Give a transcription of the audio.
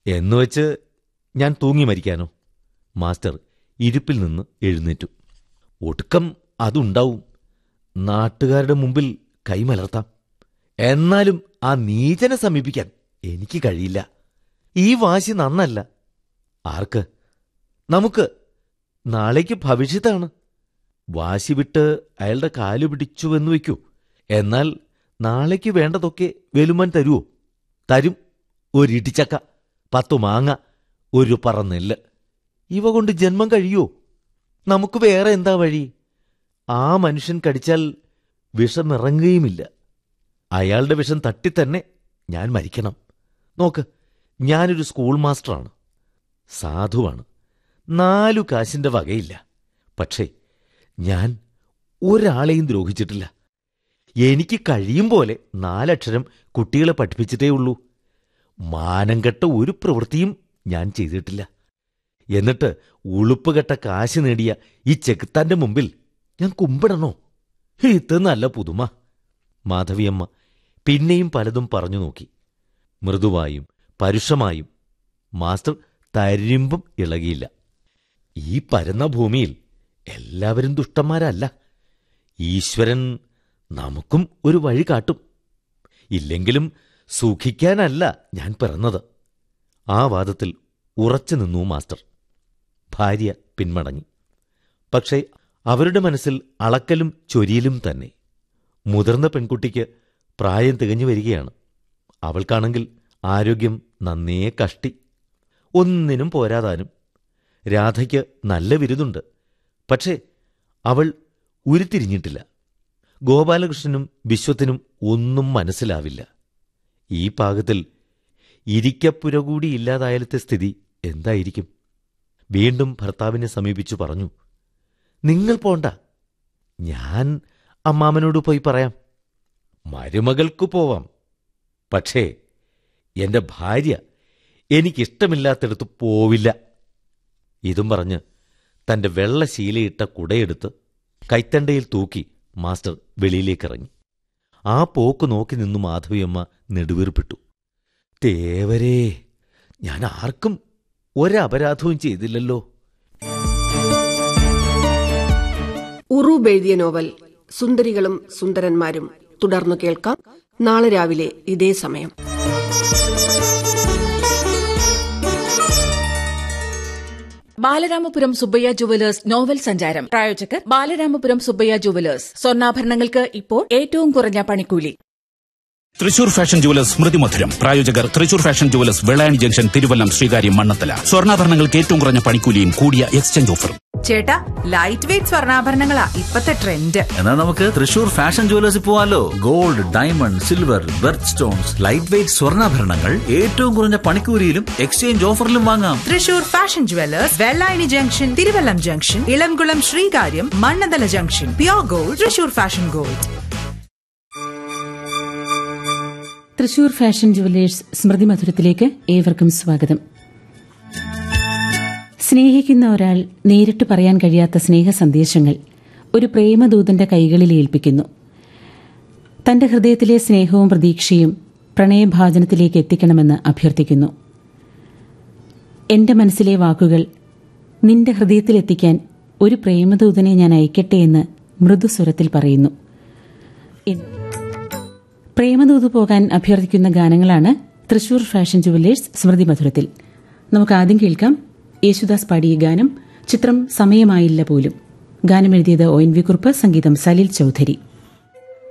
എന്നുവെച്ച് ഞാൻ തൂങ്ങി മരിക്കാനോ മാസ്റ്റർ ഇരിപ്പിൽ നിന്ന് എഴുന്നേറ്റു ഒടുക്കം അതുണ്ടാവും നാട്ടുകാരുടെ മുമ്പിൽ കൈമലർത്താം എന്നാലും ആ നീചനെ സമീപിക്കാൻ എനിക്ക് കഴിയില്ല ഈ വാശി നന്നല്ല ആർക്ക് നമുക്ക് നാളേക്ക് ഭവിഷ്യത്താണ് വാശി വിട്ട് അയാളുടെ കാല് പിടിച്ചുവെന്ന് വയ്ക്കൂ എന്നാൽ നാളേക്ക് വേണ്ടതൊക്കെ വെലുമാൻ തരുവോ തരും ഒരിടിച്ചക്ക പത്തു മാങ്ങ ഒരു പറ നെല്ല് ഇവ കൊണ്ട് ജന്മം കഴിയോ നമുക്ക് വേറെ എന്താ വഴി ആ മനുഷ്യൻ കടിച്ചാൽ വിഷമിറങ്ങുകയുമില്ല അയാളുടെ വിഷം തട്ടിത്തന്നെ ഞാൻ മരിക്കണം നോക്ക് ഞാനൊരു സ്കൂൾ മാസ്റ്ററാണ് സാധുവാണ് നാലു കാശിന്റെ വകയില്ല പക്ഷേ ഞാൻ ഒരാളെയും ദ്രോഹിച്ചിട്ടില്ല എനിക്ക് കഴിയും പോലെ നാലക്ഷരം കുട്ടികളെ പഠിപ്പിച്ചിട്ടേ ഉള്ളൂ മാനം കെട്ട ഒരു പ്രവൃത്തിയും ഞാൻ ചെയ്തിട്ടില്ല എന്നിട്ട് ഉളുപ്പുകെട്ട കാശ് നേടിയ ഈ ചെകുത്താന്റെ മുമ്പിൽ ഞാൻ കുമ്പിടണോ ഇത് നല്ല പുതുമ മാധവിയമ്മ പിന്നെയും പലതും പറഞ്ഞു നോക്കി മൃദുവായും പരുഷമായും മാസ്റ്റർ തരിമ്പും ഇളകിയില്ല ഈ പരന്ന ഭൂമിയിൽ എല്ലാവരും ദുഷ്ടന്മാരല്ല ഈശ്വരൻ നമുക്കും ഒരു വഴി കാട്ടും ഇല്ലെങ്കിലും സുഖിക്കാനല്ല ഞാൻ പിറന്നത് ആ വാദത്തിൽ ഉറച്ചു നിന്നു മാസ്റ്റർ ഭാര്യ പിന്മടങ്ങി പക്ഷേ അവരുടെ മനസ്സിൽ അളക്കലും ചൊരിയലും തന്നെ മുതിർന്ന പെൺകുട്ടിക്ക് പ്രായം തികഞ്ഞു വരികയാണ് അവൾക്കാണെങ്കിൽ ആരോഗ്യം നന്നേ കഷ്ടി ഒന്നിനും പോരാതാനും രാധയ്ക്ക് നല്ല വിരുതുണ്ട് പക്ഷേ അവൾ ഉരുത്തിരിഞ്ഞിട്ടില്ല ഗോപാലകൃഷ്ണനും വിശ്വത്തിനും ഒന്നും മനസ്സിലാവില്ല ഈ പാകത്തിൽ ഇരിക്കപ്പുര കൂടി ഇല്ലാതായാലത്തെ സ്ഥിതി എന്തായിരിക്കും വീണ്ടും ഭർത്താവിനെ സമീപിച്ചു പറഞ്ഞു നിങ്ങൾ പോണ്ട ഞാൻ അമ്മാമനോട് പോയി പറയാം മരുമകൾക്ക് പോവാം പക്ഷേ എന്റെ ഭാര്യ എനിക്കിഷ്ടമില്ലാത്തിടത്ത് പോവില്ല ഇതും പറഞ്ഞ് തന്റെ വെള്ള ശീലയിട്ട കുടയെടുത്ത് കൈത്തണ്ടയിൽ തൂക്കി മാസ്റ്റർ വെളിയിലേക്കിറങ്ങി ആ പോക്ക് നോക്കി നിന്നു മാധവിയമ്മ നെടുവീർപ്പിട്ടു തേവരേ ഞാൻ ആർക്കും ഒരപരാധവും ചെയ്തില്ലല്ലോ ഉറൂബ് എഴുതിയ നോവൽ സുന്ദരികളും സുന്ദരന്മാരും തുടർന്നു കേൾക്കാം നാളെ രാവിലെ ഇതേ സമയം ബാലരാമപുരം സുബ്ബയ്യ ജുവലേഴ്സ് നോവൽ സഞ്ചാരം പ്രായോജകർ ബാലരാമപുരം സുബ്ബയ്യ ജുവലേഴ്സ് സ്വർണ്ണാഭരണങ്ങൾക്ക് ഇപ്പോൾ ഏറ്റവും കുറഞ്ഞ പണിക്കൂലി തൃശൂർ ഫാഷൻ ജുവലേഴ്സ് സ്മൃതി മധുരം പ്രായോജകർ Thrissur fashion jewellers Vellayani junction Thiruvallam Sreekaryam Mannanthala സ്വർണ്ണാഭരണങ്ങൾക്ക് ഏറ്റവും കുറഞ്ഞ പണിക്കൂലിയും കൂടിയ എക്സ്ചേഞ്ച് ഓഫറും ചേട്ടാ ലൈറ്റ് വെയിറ്റ് സ്വർണ്ണാഭരണങ്ങളാ ഇപ്പത്തെ ട്രെൻഡ് എന്നാൽ നമുക്ക് തൃശൂർ ഫാഷൻ ജുവലേഴ്സിൽ പോവാലോ gold diamond silver birth stones light weight സ്വർണ്ണാഭരണങ്ങൾ ഏറ്റവും കുറഞ്ഞ പണിക്കൂലിയിലും എക്സ്ചേഞ്ച് ഓഫറിലും വാങ്ങാം Thrissur fashion jewellers Vellayani junction Thiruvallam junction Elamkulam Sreekaryam Mannanthala junction pure gold Thrissur fashion gold Thrissur fashion jewellers Smriti മധുരത്തിലേക്ക് ഏവർക്കും സ്വാഗതം സ്നേഹിക്കുന്ന ഒരാൾ നേരിട്ട് പറയാൻ കഴിയാത്ത സ്നേഹ സന്ദേശങ്ങൾ ഒരു പ്രേമദൂതന്റെ കൈകളിൽ ഏൽപ്പിക്കുന്നു തന്റെ ഹൃദയത്തിലെ സ്നേഹവും പ്രതീക്ഷയും പ്രണയഭാജനത്തിലേക്ക് എത്തിക്കണമെന്ന് അഭ്യർത്ഥിക്കുന്നു എന്റെ മനസ്സിലെ വാക്കുകൾ നിന്റെ ഹൃദയത്തിലെത്തിക്കാൻ ഒരു പ്രേമദൂതനെ ഞാൻ അയക്കട്ടെ എന്ന് മൃദുസ്വരത്തിൽ പറയുന്നു ഇൻ- പ്രേമദൂത് പോകാൻ അഭ്യർത്ഥിക്കുന്ന ഗാനങ്ങളാണ് തൃശൂർ ഫാഷൻ ജുവലേഴ്സ് സ്മൃതി മധുരത്തിൽ നമുക്ക് ആദ്യം കേൾക്കാം യേശുദാസ് പാടിയ ഗാനം ചിത്രം സമയമായില്ല പോലും ഗാനം എഴുതിയത് ഒ എൻ വി കുറുപ്പ് സംഗീതം സലിൽ ചൌധരി